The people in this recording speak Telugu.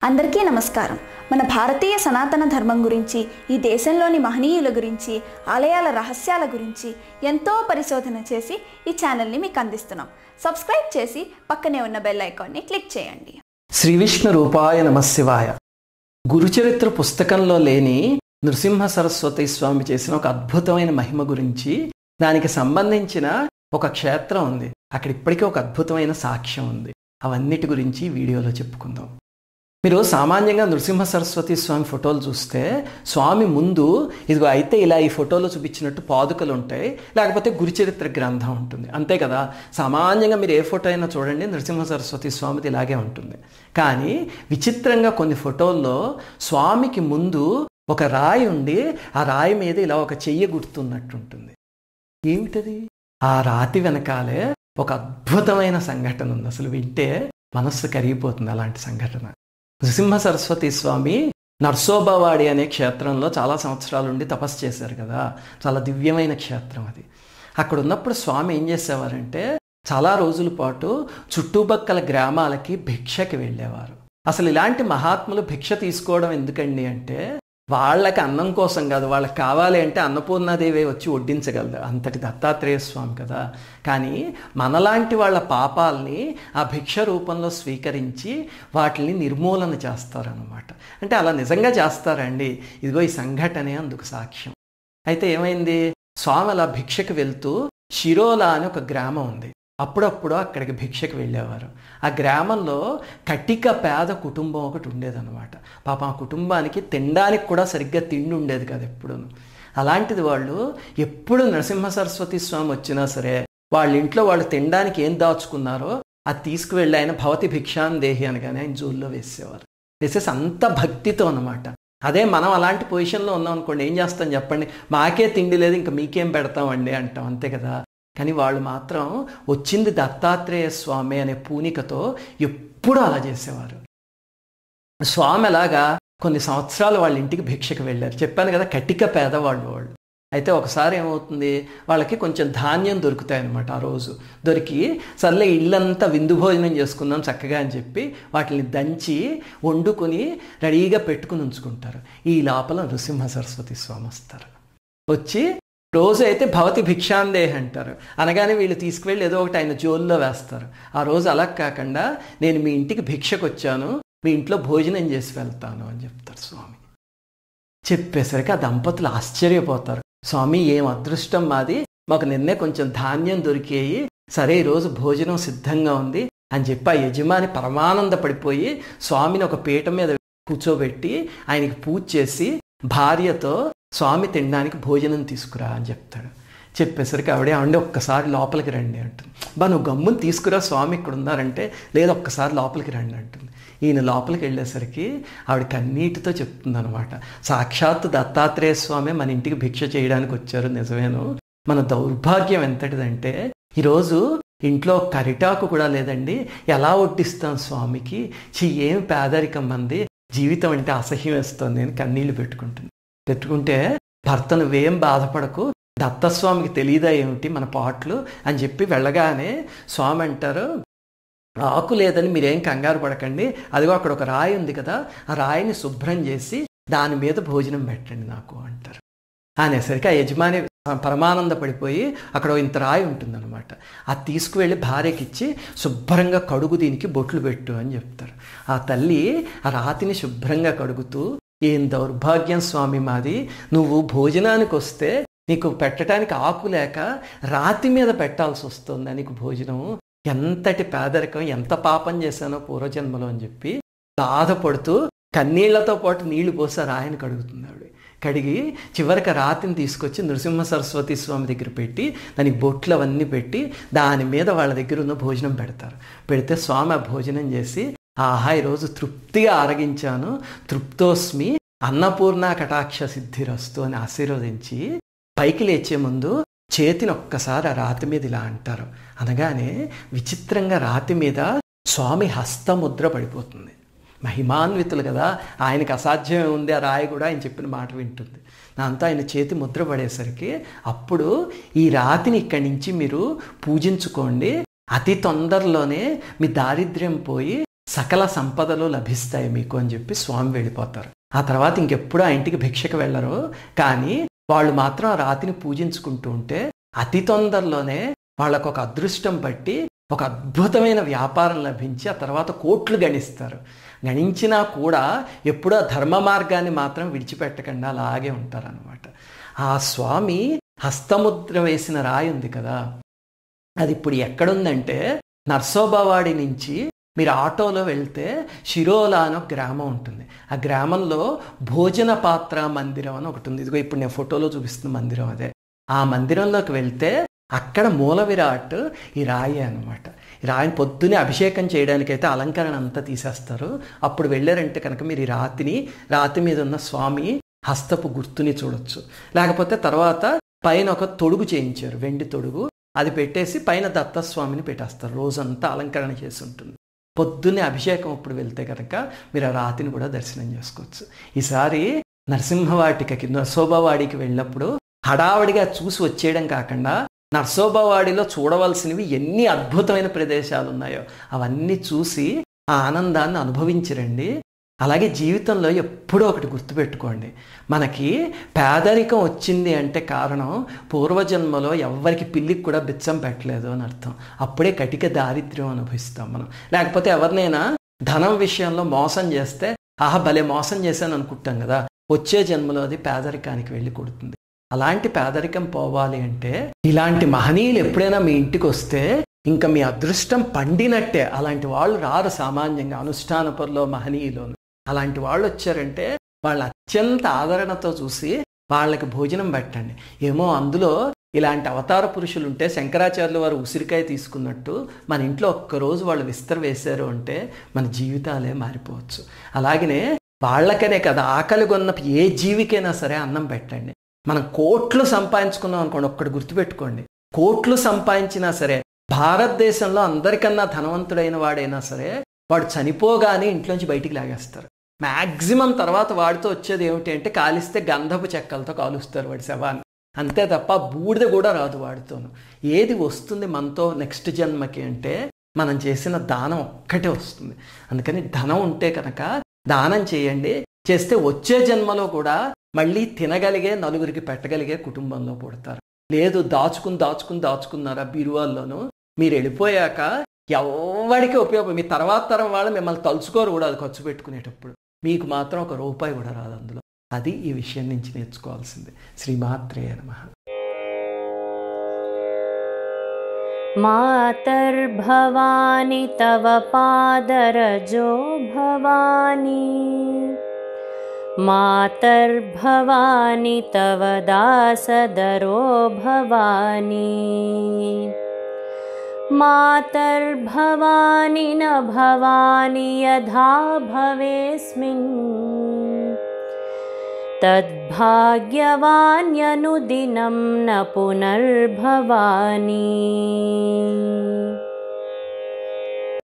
అందరికీ నమస్కారం మన భారతీయ సనాతన ధర్మం గురించి ఈ దేశంలోని మహనీయుల గురించి ఆలయాల రహస్యాల గురించి ఎంతో పరిశోధన చేసి ఈ ఛానల్ని మీకు అందిస్తున్నాం సబ్స్క్రైబ్ చేసి పక్కనే ఉన్న బెల్ ఐకాన్ని క్లిక్ చేయండి శ్రీ విష్ణు రూపాయ నమశివాయ గురుచరిత్ర పుస్తకంలో లేని నృసింహ సరస్వతి స్వామి చేసిన ఒక అద్భుతమైన మహిమ గురించి దానికి సంబంధించిన ఒక క్షేత్రం ఉంది అక్కడ ఇప్పటికే ఒక అద్భుతమైన సాక్ష్యం ఉంది అవన్నిటి గురించి ఈ వీడియోలో చెప్పుకుందాం మీరు సామాన్యంగా నృసింహ సరస్వతి స్వామి ఫోటోలు చూస్తే స్వామి ముందు ఇదిగో అయితే ఇలా ఈ ఫోటోలో చూపించినట్టు పాదుకలు ఉంటాయి లేకపోతే గురుచరిత్ర గ్రంథం ఉంటుంది అంతే కదా సామాన్యంగా మీరు ఏ ఫోటో అయినా చూడండి నృసింహ సరస్వతి స్వామిది ఇలాగే ఉంటుంది కానీ విచిత్రంగా కొన్ని ఫోటోల్లో స్వామికి ముందు ఒక రాయి ఉండి ఆ రాయి మీద ఇలా ఒక చెయ్యి గుర్తున్నట్టు ఉంటుంది ఏమిటది ఆ రాతి వెనకాలే ఒక అద్భుతమైన సంఘటన ఉంది అసలు వింటే మనస్సు కరిగిపోతుంది అలాంటి సంఘటన నృసింహ సరస్వతి స్వామి నర్సోబావాడి అనే క్షేత్రంలో చాలా సంవత్సరాల నుండి తపస్సు చేశారు కదా చాలా దివ్యమైన క్షేత్రం అది అక్కడ ఉన్నప్పుడు స్వామి ఏం చేసేవారంటే చాలా రోజుల పాటు చుట్టుపక్కల గ్రామాలకి భిక్షకి వెళ్ళేవారు అసలు ఇలాంటి మహాత్ములు భిక్ష తీసుకోవడం ఎందుకండి అంటే వాళ్ళకి అన్నం కోసం కాదు వాళ్ళకి కావాలి అంటే అన్నపూర్ణాదేవి వచ్చి వడ్డించగలదు అంతటి దత్తాత్రేయ స్వామి కదా కానీ మనలాంటి వాళ్ళ పాపాలని ఆ భిక్ష రూపంలో స్వీకరించి వాటిని నిర్మూలన చేస్తారనమాట అంటే అలా నిజంగా చేస్తారండి ఇదిగో ఈ సంఘటనే అందుకు సాక్ష్యం అయితే ఏమైంది స్వామి అలా భిక్షకు వెళ్తూ షిరోలా అని ఒక గ్రామం ఉంది అప్పుడప్పుడు అక్కడికి భిక్షకు వెళ్ళేవారు ఆ గ్రామంలో కటిక పేద కుటుంబం ఒకటి ఉండేదన్నమాట పాప ఆ కుటుంబానికి తినడానికి కూడా సరిగ్గా తిండి ఉండేది కాదు ఎప్పుడు అలాంటిది వాళ్ళు ఎప్పుడు నరసింహ సరస్వతి స్వామి వచ్చినా సరే వాళ్ళ ఇంట్లో వాళ్ళు తినడానికి ఏం దాచుకున్నారో అది తీసుకువెళ్ళి ఆయన భవతి భిక్షాన్ దేహి అనగానే ఆయన జోల్లో వేసేవారు వేసేసి అంత భక్తితో అనమాట అదే మనం అలాంటి పొజిషన్లో ఉన్నాం అనుకోండి ఏం చేస్తాం చెప్పండి మాకే తిండి లేదు ఇంకా మీకేం పెడతామండి అంటాం అంతే కదా కానీ వాళ్ళు మాత్రం వచ్చింది దత్తాత్రేయ స్వామి అనే పూనికతో ఎప్పుడూ అలా చేసేవారు స్వామి అలాగా కొన్ని సంవత్సరాలు వాళ్ళ ఇంటికి భిక్షకు వెళ్ళారు చెప్పాను కదా కటిక పేదవాళ్ళు వాళ్ళు అయితే ఒకసారి ఏమవుతుంది వాళ్ళకి కొంచెం ధాన్యం దొరుకుతాయి అనమాట ఆ రోజు దొరికి సర్లే ఇల్లంతా విందు భోజనం చేసుకుందాం చక్కగా అని చెప్పి వాటిని దంచి వండుకొని రెడీగా పెట్టుకుని ఉంచుకుంటారు ఈ లోపల నృసింహ సరస్వతి స్వామి వస్తారు వచ్చి రోజు అయితే భవతి భిక్షాందేహ అంటారు అనగానే వీళ్ళు తీసుకువెళ్ళి ఏదో ఒకటి ఆయన జోల్లో వేస్తారు ఆ రోజు అలా కాకుండా నేను మీ ఇంటికి భిక్షకు వచ్చాను మీ ఇంట్లో భోజనం చేసి వెళ్తాను అని చెప్తారు స్వామి చెప్పేసరికి ఆ దంపతులు ఆశ్చర్యపోతారు స్వామి ఏం అదృష్టం మాది మాకు నిన్నే కొంచెం ధాన్యం దొరికేయి సరే ఈరోజు భోజనం సిద్ధంగా ఉంది అని చెప్పి ఆ యజమాని పరమానంద పడిపోయి స్వామిని ఒక పీట మీద కూర్చోబెట్టి ఆయనకి పూజ చేసి భార్యతో స్వామి తినడానికి భోజనం తీసుకురా అని చెప్తాడు చెప్పేసరికి ఆవిడ ఆవిడ ఒక్కసారి లోపలికి రండి అంటుంది బా నువ్వు గమ్ముని తీసుకురా స్వామి ఇక్కడ ఉన్నారంటే లేదు ఒక్కసారి లోపలికి రండి అంటుంది ఈయన లోపలికి వెళ్ళేసరికి ఆవిడ కన్నీటితో చెప్తుంది అనమాట సాక్షాత్ దత్తాత్రేయ స్వామి మన ఇంటికి భిక్ష చేయడానికి వచ్చారు నిజమేను మన దౌర్భాగ్యం ఎంతటిదంటే ఈరోజు ఇంట్లో కరిటాకు కూడా లేదండి ఎలా వడ్డిస్తాం స్వామికి చి ఏం పేదరికం మంది జీవితం అంటే అసహ్యం వేస్తుంది అని కన్నీళ్లు పెట్టుకుంటుంది పెట్టుకుంటే భర్త నువ్వేం బాధపడకు దత్తస్వామికి తెలియదా ఏమిటి మన పాటలు అని చెప్పి వెళ్ళగానే స్వామి అంటారు ఆకు లేదని మీరేం కంగారు పడకండి అదిగో అక్కడ ఒక రాయి ఉంది కదా ఆ రాయిని శుభ్రం చేసి దాని మీద భోజనం పెట్టండి నాకు అంటారు అనేసరికి ఆ యజమాని పరమానంద పడిపోయి అక్కడ ఇంత రాయి ఉంటుందన్నమాట అది తీసుకువెళ్ళి భార్యకి ఇచ్చి శుభ్రంగా కడుగు దీనికి బొట్లు పెట్టు అని చెప్తారు ఆ తల్లి ఆ రాతిని శుభ్రంగా కడుగుతూ ఏం దౌర్భాగ్యం స్వామి మాది నువ్వు భోజనానికి వస్తే నీకు పెట్టడానికి ఆకు లేక రాతి మీద పెట్టాల్సి వస్తుంది నీకు భోజనం ఎంతటి పేదరికం ఎంత పాపం చేశానో పూర్వజన్మలో అని చెప్పి బాధపడుతూ కన్నీళ్లతో పాటు నీళ్లు పోసి రాయని కడుగుతుంది ఆవిడ కడిగి చివరికి రాతిని తీసుకొచ్చి నృసింహ సరస్వతి స్వామి దగ్గర పెట్టి దానికి బొట్లు అవన్నీ పెట్టి దాని మీద వాళ్ళ దగ్గర ఉన్న భోజనం పెడతారు పెడితే స్వామి ఆ భోజనం చేసి ఆహా ఈరోజు తృప్తిగా ఆరగించాను తృప్తోస్మి అన్నపూర్ణ కటాక్ష సిద్ధిరస్తు అని ఆశీర్వదించి పైకి లేచే ముందు చేతిని ఒక్కసారి ఆ రాతి మీద ఇలా అంటారు అనగానే విచిత్రంగా రాతి మీద స్వామి హస్తముద్ర పడిపోతుంది మహిమాన్వితులు కదా ఆయనకు అసాధ్యమే ఉంది ఆ రాయి కూడా ఆయన చెప్పిన మాట వింటుంది దాంతో ఆయన చేతి ముద్ర పడేసరికి అప్పుడు ఈ రాతిని ఇక్కడి నుంచి మీరు పూజించుకోండి అతి తొందరలోనే మీ దారిద్ర్యం పోయి సకల సంపదలు లభిస్తాయి మీకు అని చెప్పి స్వామి వెళ్ళిపోతారు ఆ తర్వాత ఇంకెప్పుడు ఆ ఇంటికి భిక్షకు వెళ్ళరు కానీ వాళ్ళు మాత్రం ఆ రాతిని పూజించుకుంటూ ఉంటే అతి తొందరలోనే వాళ్ళకు ఒక అదృష్టం బట్టి ఒక అద్భుతమైన వ్యాపారం లభించి ఆ తర్వాత కోట్లు గణిస్తారు గణించినా కూడా ఎప్పుడూ ఆ ధర్మ మార్గాన్ని మాత్రం విడిచిపెట్టకుండా అలాగే ఉంటారనమాట ఆ స్వామి హస్తముద్ర వేసిన రాయి ఉంది కదా అది ఇప్పుడు ఎక్కడుందంటే నర్సోబావాడి నుంచి మీరు ఆటోలో వెళ్తే షిరోలా అని ఒక గ్రామం ఉంటుంది ఆ గ్రామంలో భోజన పాత్ర మందిరం అని ఒకటి ఉంది ఇదిగో ఇప్పుడు నేను ఫోటోలో చూపిస్తున్న మందిరం అదే ఆ మందిరంలోకి వెళ్తే అక్కడ మూల విరాట్ ఈ రాయి అనమాట ఈ రాయిని పొద్దునే అభిషేకం చేయడానికైతే అలంకరణ అంతా తీసేస్తారు అప్పుడు వెళ్ళారంటే కనుక మీరు ఈ రాతిని రాతి మీద ఉన్న స్వామి హస్తపు గుర్తుని చూడొచ్చు లేకపోతే తర్వాత పైన ఒక తొడుగు చేయించారు వెండి తొడుగు అది పెట్టేసి పైన దత్తస్వామిని పెట్టేస్తారు రోజంతా అలంకరణ చేసి ఉంటుంది పొద్దున్నే అభిషేకం అప్పుడు వెళ్తే కనుక మీరు ఆ రాతిని కూడా దర్శనం చేసుకోవచ్చు ఈసారి నరసింహవాటికకి నరసోబావాడికి వెళ్ళినప్పుడు హడావడిగా చూసి వచ్చేయడం కాకుండా నర్సోబావాడిలో చూడవలసినవి ఎన్ని అద్భుతమైన ప్రదేశాలు ఉన్నాయో అవన్నీ చూసి ఆ ఆనందాన్ని అనుభవించరండి అలాగే జీవితంలో ఎప్పుడూ ఒకటి గుర్తుపెట్టుకోండి మనకి పేదరికం వచ్చింది అంటే కారణం పూర్వజన్మలో ఎవ్వరికి పిల్లికి కూడా బిచ్చం పెట్టలేదు అని అర్థం అప్పుడే కటిక దారిద్ర్యం అనుభవిస్తాం మనం లేకపోతే ఎవరినైనా ధనం విషయంలో మోసం చేస్తే ఆహా భలే మోసం చేశాను అనుకుంటాం కదా వచ్చే జన్మలో అది పేదరికానికి వెళ్ళి కొడుతుంది అలాంటి పేదరికం పోవాలి అంటే ఇలాంటి మహనీయులు ఎప్పుడైనా మీ ఇంటికి వస్తే ఇంకా మీ అదృష్టం పండినట్టే అలాంటి వాళ్ళు రారు సామాన్యంగా అనుష్ఠాన పనిలో మహనీయులోను అలాంటి వాళ్ళు వచ్చారంటే వాళ్ళు అత్యంత ఆదరణతో చూసి వాళ్ళకి భోజనం పెట్టండి ఏమో అందులో ఇలాంటి అవతార పురుషులు ఉంటే శంకరాచార్యులు వారు ఉసిరికాయ తీసుకున్నట్టు మన ఇంట్లో ఒక్కరోజు వాళ్ళు విస్తర వేశారు అంటే మన జీవితాలే మారిపోవచ్చు అలాగనే వాళ్ళకనే కదా ఆకలి కొన్న ఏ జీవికైనా సరే అన్నం పెట్టండి మనం కోట్లు సంపాదించుకున్నాం అనుకోండి ఒక్కటి గుర్తుపెట్టుకోండి కోట్లు సంపాదించినా సరే భారతదేశంలో అందరికన్నా ధనవంతుడైన వాడైనా సరే వాడు చనిపోగానే ఇంట్లోంచి బయటికి లాగేస్తారు మ్యాక్సిమం తర్వాత వాడితో వచ్చేది ఏమిటి అంటే కాలిస్తే గంధపు చెక్కలతో కాలుస్తారు వాడి శవాన్ని అంతే తప్ప బూడిద కూడా రాదు వాడితోను ఏది వస్తుంది మనతో నెక్స్ట్ జన్మకి అంటే మనం చేసిన దానం ఒక్కటే వస్తుంది అందుకని ధనం ఉంటే కనుక దానం చేయండి చేస్తే వచ్చే జన్మలో కూడా మళ్ళీ తినగలిగే నలుగురికి పెట్టగలిగే కుటుంబంలో పుడతారు లేదు దాచుకుని దాచుకుని దాచుకున్నారా బీరువాల్లోనూ మీరు వెళ్ళిపోయాక ఎవరికి ఉపయోగం మీ తర్వాత తరం వాళ్ళు మిమ్మల్ని తలుచుకోరు కూడా అది ఖర్చు పెట్టుకునేటప్పుడు మీకు మాత్రం ఒక రూపాయి కూడా రాదు అందులో అది ఈ విషయం నుంచి నేర్చుకోవాల్సింది శ్రీమాత్రే నమ मातर्भवानि तव पादरजो भवानी मातर्भवानि तव दासदरो भवानी मातर्भवानि न भवानि यथा भवेस्मिन् तद्भाग्यवान्यनुदिनं न पुनर्भवानि